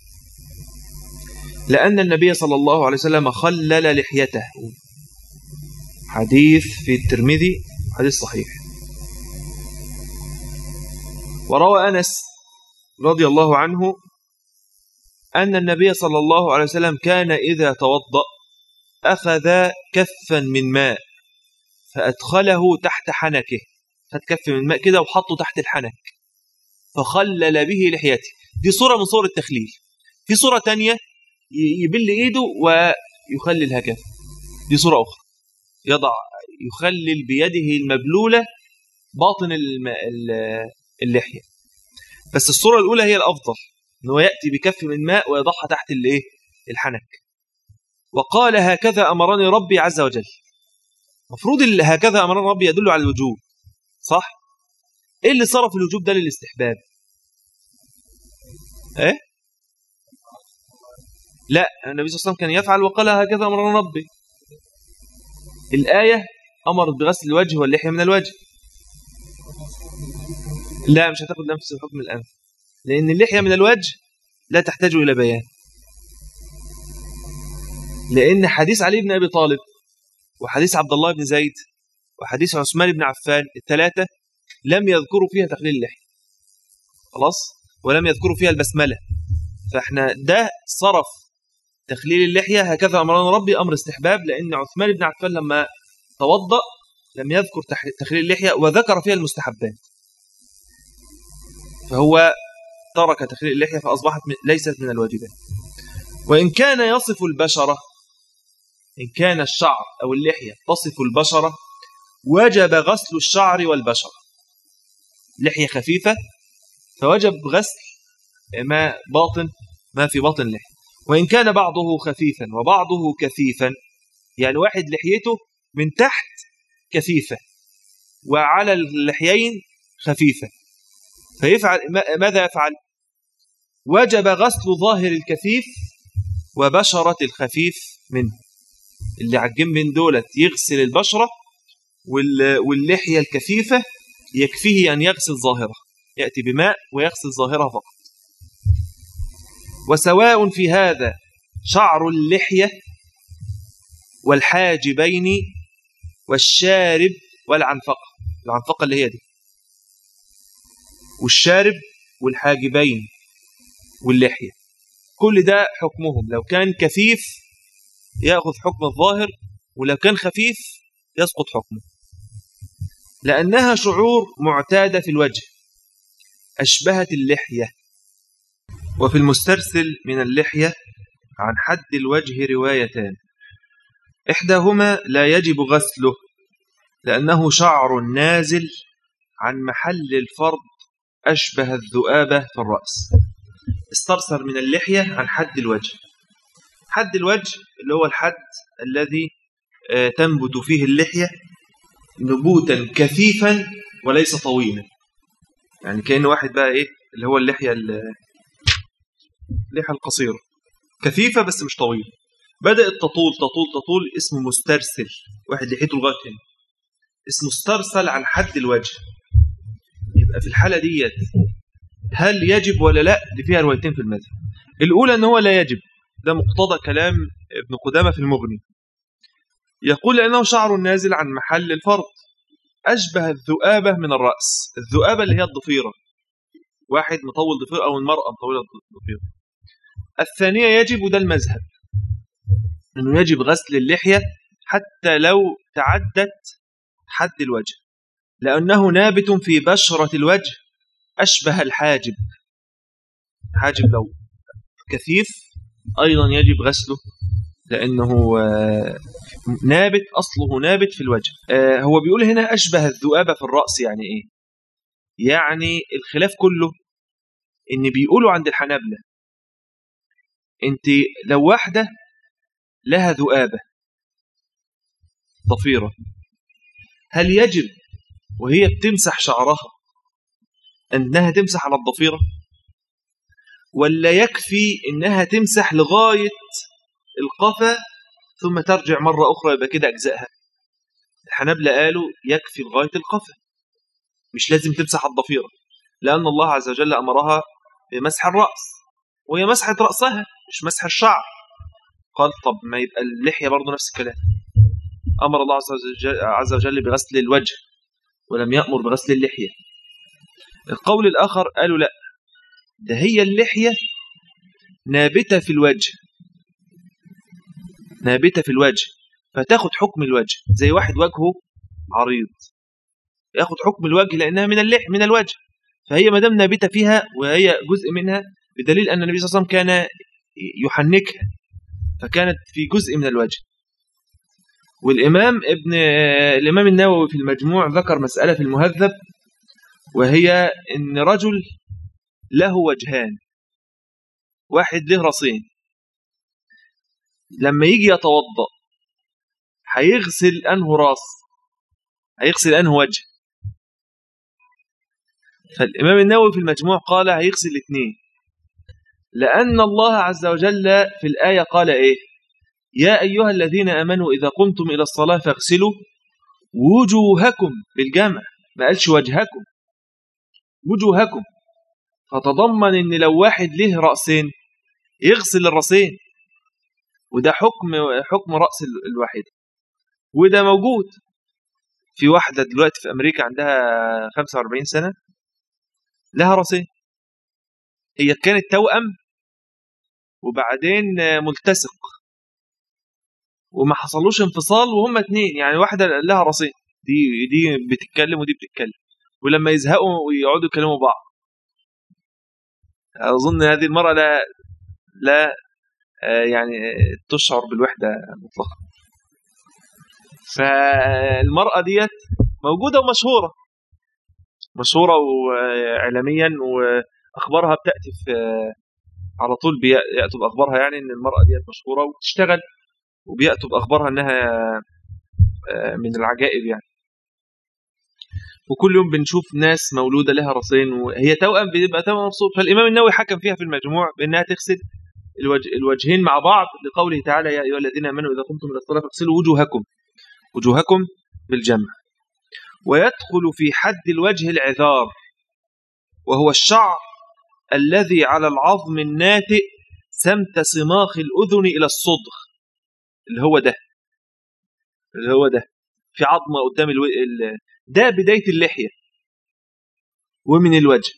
لأن النبي صلى الله عليه وسلم خلل لحيته حديث في الترمذي حديث صحيح وروى أنس رضي الله عنه أن النبي صلى الله عليه وسلم كان إذا توضأ أخذ كفا من ماء فأدخله تحت حنكه خد كف من ماء كده وحطه تحت الحنك فخلل به لحيته دي صورة من صور التخليل في صورة تانية يبل إيده ويخلل هكذا دي صورة أخرى يضع يخلل بيده المبلولة باطن اللحية بس الصورة الأولى هي الأفضل أنه يأتي بكف من ماء ويضعها تحت الايه الحنك وقال هكذا أمرني ربي عز وجل مفروض هكذا أمرني ربي يدل على الوجوب صح ايه اللي صرف الوجوب ده للاستحباب ايه لا النبي صلى الله عليه وسلم كان يفعل وقال هكذا امرنا ربي الآية أمرت بغسل الوجه واللحية من الوجه لا مش هتاخد نفس حكم الأنف لأن اللحية من الوجه لا تحتاج إلى بيان لأن حديث علي بن أبي طالب وحديث عبد الله بن زيد وحديث عثمان بن عفان الثلاثة لم يذكروا فيها تخليل اللحية خلاص ولم يذكروا فيها البسملة فاحنا ده صرف تخليل اللحية هكذا أمرنا ربي أمر استحباب لأن عثمان بن عفان لما توضأ لم يذكر تخليل اللحية وذكر فيها المستحبات فهو ترك تخليل اللحية فأصبحت ليست من الواجبات وإن كان يصف البشرة إن كان الشعر أو اللحية تصف البشرة وجب غسل الشعر والبشرة لحية خفيفة فوجب غسل ما باطن ما في باطن اللحية وإن كان بعضه خفيفا وبعضه كثيفا يعني واحد لحيته من تحت كثيفة وعلى اللحيين خفيفة فيفعل ماذا يفعل وجب غسل ظاهر الكثيف وبشرة الخفيف منه اللي على الجنب من دولت يغسل البشرة واللحية الكثيفة يكفيه أن يغسل ظاهرة يأتي بماء ويغسل ظاهرة فقط وسواء في هذا شعر اللحية والحاجبين والشارب والعنفقة العنفقة اللي هي دي والشارب والحاجبين واللحية كل ده حكمهم لو كان كثيف يأخذ حكم الظاهر ولو كان خفيف يسقط حكمه لأنها شعور معتادة في الوجه أشبهت اللحية وفي المسترسل من اللحية عن حد الوجه روايتان إحداهما لا يجب غسله لأنه شعر نازل عن محل الفرض أشبه الذؤابة في الرأس استرسل من اللحية عن حد الوجه حد الوجه اللي هو الحد الذي آه، تنبت فيه اللحية نبوتا كثيفا وليس طويلا يعني كأن واحد بقى إيه اللي هو اللحية اللحية القصيرة كثيفة بس مش طويلة بدأت تطول تطول تطول اسمه مسترسل واحد لحيته لغاية هنا اسمه استرسل عن حد الوجه يبقى في الحالة ديت هل يجب ولا لا دي فيها روايتين في المذهب الأولى أن هو لا يجب ده مقتضى كلام ابن قدامة في المغني يقول لأنه شعر نازل عن محل الفرض أشبه الذؤابة من الرأس الذؤابة اللي هي الضفيرة واحد مطول ضفيرة أو المرأة مطولة ضفيرة الثانية يجب وده المذهب أنه يجب غسل اللحية حتى لو تعدت حد الوجه لأنه نابت في بشرة الوجه أشبه الحاجب حاجب لو كثيف أيضا يجب غسله لأنه آه، نابت أصله نابت في الوجه آه، هو بيقول هنا أشبه الذؤابة في الرأس يعني إيه يعني الخلاف كله إن بيقولوا عند الحنابلة أنت لو واحدة لها ذؤابة ضفيرة هل يجب وهي بتمسح شعرها أنها تمسح على الضفيرة ولا يكفي أنها تمسح لغاية القفا ثم ترجع مرة أخرى يبقى كده أجزائها الحنابلة قالوا يكفي لغاية القفا مش لازم تمسح الضفيرة لأن الله عز وجل أمرها بمسح الرأس وهي مسحة رأسها مش مسح الشعر قال طب ما يبقى اللحية برضه نفس الكلام أمر الله عز وجل بغسل الوجه ولم يأمر بغسل اللحية القول الآخر قالوا لا ده هي اللحية نابتة في الوجه نابتة في الوجه فتاخد حكم الوجه زي واحد وجهه عريض ياخد حكم الوجه لأنها من اللح من الوجه فهي ما دام نابتة فيها وهي جزء منها بدليل أن النبي صلى الله عليه وسلم كان يحنكها فكانت في جزء من الوجه والإمام ابن الإمام النووي في المجموع ذكر مسألة في المهذب وهي إن رجل له وجهان واحد له راسين لما يجي يتوضأ هيغسل أنه راس هيغسل أنه وجه فالإمام النووي في المجموع قال هيغسل الاثنين لأن الله عز وجل في الآية قال إيه يا أيها الذين أمنوا إذا قمتم إلى الصلاة فاغسلوا وجوهكم بالجمع ما قالش وجهكم وجوهكم فتضمن ان لو واحد له رأسين يغسل الرأسين وده حكم حكم رأس الواحدة وده موجود في واحدة دلوقتي في أمريكا عندها 45 سنة لها رأسين هي كانت توأم وبعدين ملتصق وما حصلوش انفصال وهم اتنين يعني واحدة لها رأسين دي دي بتتكلم ودي بتتكلم ولما يزهقوا ويقعدوا يكلموا بعض أظن هذه المرأة لا لا آه، يعني تشعر بالوحدة مطلقا فالمرأة ديت موجودة ومشهورة مشهورة وإعلاميا وأخبارها بتأتي في على طول بيأتوا بأخبارها يعني إن المرأة ديت مشهورة وبتشتغل وبيأتوا بأخبارها إنها آه، من العجائب يعني وكل يوم بنشوف ناس مولوده لها راسين وهي توأم بيبقى توأم مبسوط فالامام النووي حكم فيها في المجموع بانها تغسل الوجه الوجهين مع بعض لقوله تعالى يا ايها الذين امنوا اذا قمتم الى الصلاه فاغسلوا وجوهكم وجوهكم بالجمع ويدخل في حد الوجه العذار وهو الشعر الذي على العظم الناتئ سمت صماخ الأذن إلى الصدغ اللي هو ده اللي هو ده في عظمة قدام الو... ده بداية اللحية ومن الوجه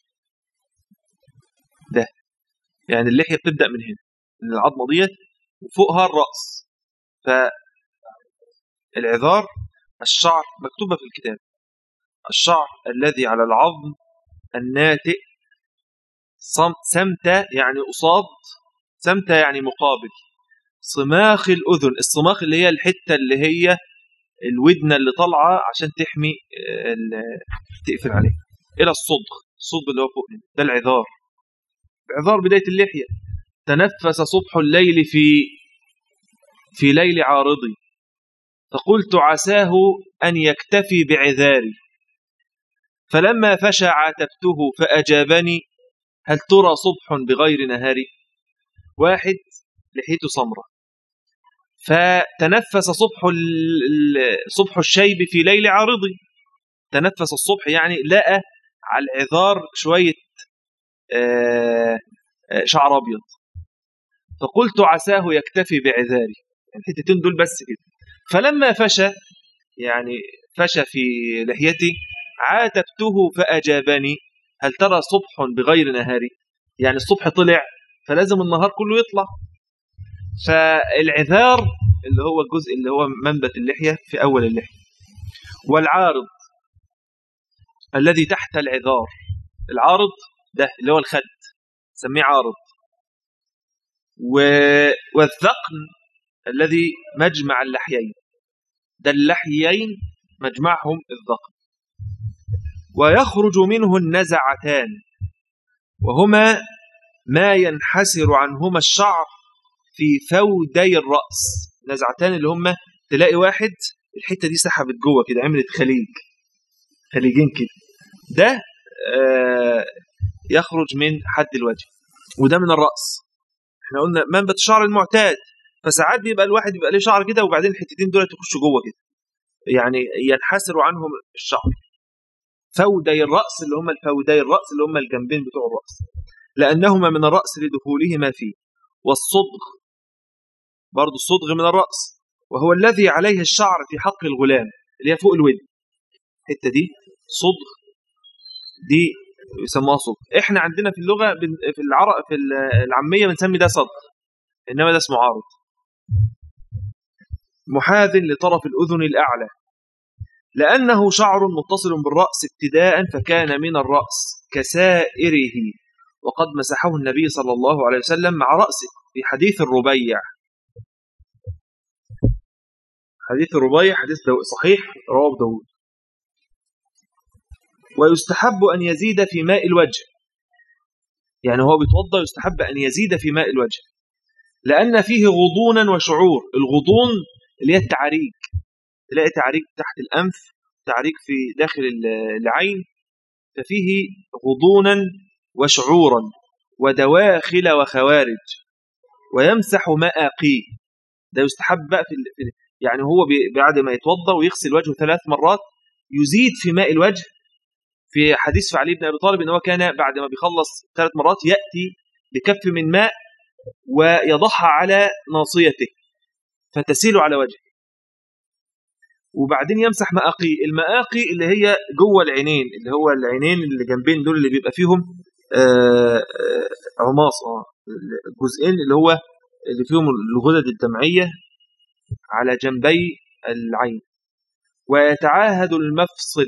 ده يعني اللحية بتبدأ من هنا من العظمة ديت وفوقها الرأس فالعذار الشعر مكتوبة في الكتاب الشعر الذي على العظم الناتئ سمت يعني أصاد سمت يعني مقابل صماخ الأذن الصماخ اللي هي الحتة اللي هي الودنة اللي طالعة عشان تحمي تقفل عليها إلى الصدغ الصدغ اللي هو فوق ده العذار عذار بداية اللحية تنفس صبح الليل في في ليل عارضي فقلت عساه أن يكتفي بعذاري فلما فشى عاتبته فأجابني هل ترى صبح بغير نهاري واحد لحيته سمرة فتنفس صبح صبح الشيب في ليل عارضي تنفس الصبح يعني لقى على العذار شوية شعر أبيض فقلت عساه يكتفي بعذاري يعني الحتتين دول بس كده فلما فشى يعني فشى في لحيتي عاتبته فأجابني هل ترى صبح بغير نهاري يعني الصبح طلع فلازم النهار كله يطلع فالعذار اللي هو الجزء اللي هو منبت اللحية في أول اللحية والعارض الذي تحت العذار العارض ده اللي هو الخد سميه عارض والذقن الذي مجمع اللحيين ده اللحيين مجمعهم الذقن ويخرج منه النزعتان وهما ما ينحسر عنهما الشعر في فودي الرأس نزعتان اللي هما تلاقي واحد الحتة دي سحبت جوه كده عملت خليج خليجين كده ده آه يخرج من حد الوجه وده من الرأس احنا قلنا منبت الشعر المعتاد فساعات بيبقى الواحد يبقى ليه شعر كده وبعدين الحتتين دول يخشوا جوه كده يعني ينحسر عنهم الشعر فودي الرأس اللي هم الفودي الرأس اللي هم الجنبين بتوع الرأس لأنهما من الرأس لدخولهما فيه والصدغ برضو الصدغ من الرأس وهو الذي عليه الشعر في حق الغلام اللي هي فوق الودن الحته دي صدغ دي يسموها صدغ احنا عندنا في اللغه في العرب في العاميه بنسمي ده صدغ انما ده اسمه عارض محاذ لطرف الاذن الاعلى لانه شعر متصل بالراس ابتداء فكان من الراس كسائره وقد مسحه النبي صلى الله عليه وسلم مع راسه في حديث الربيع حديث الربيع حديث صحيح رواه داود ويستحب أن يزيد في ماء الوجه يعني هو بيتوضا يستحب أن يزيد في ماء الوجه لأن فيه غضونا وشعور الغضون اللي هي التعريج تلاقي تعريج تحت الأنف تعريج في داخل العين ففيه غضونا وشعورا ودواخل وخوارج ويمسح مآقيه ده يستحب بقى في يعني هو بعد ما يتوضا ويغسل وجهه ثلاث مرات يزيد في ماء الوجه في حديث علي بن ابي طالب ان هو كان بعد ما بيخلص ثلاث مرات ياتي بكف من ماء ويضعها على ناصيته فتسيل على وجهه وبعدين يمسح مآقي المآقي اللي هي جوه العينين اللي هو العينين اللي جنبين دول اللي بيبقى فيهم آه عماص اه الجزئين اللي هو اللي فيهم الغدد الدمعيه على جنبي العين ويتعاهد المفصل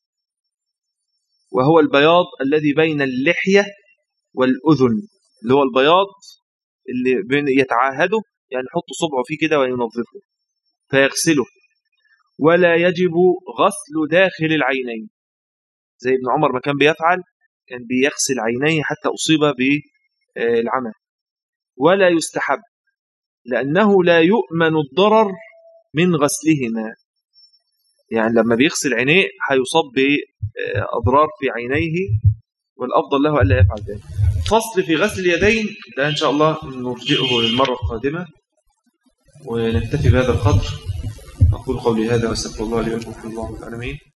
وهو البياض الذي بين اللحية والأذن اللي هو البياض اللي بين يتعاهده يعني يحط صبعه فيه كده وينظفه فيغسله ولا يجب غسل داخل العينين زي ابن عمر ما كان بيفعل كان بيغسل عينيه حتى أصيب بالعمى ولا يستحب لأنه لا يؤمن الضرر من غسلهما يعني لما بيغسل عينيه هيصاب بأضرار في عينيه والأفضل له ألا يفعل ذلك فصل في غسل اليدين ده إن شاء الله نرجئه للمرة القادمة ونكتفي بهذا القدر أقول قولي هذا واستغفر الله لي ولكم في الله العالمين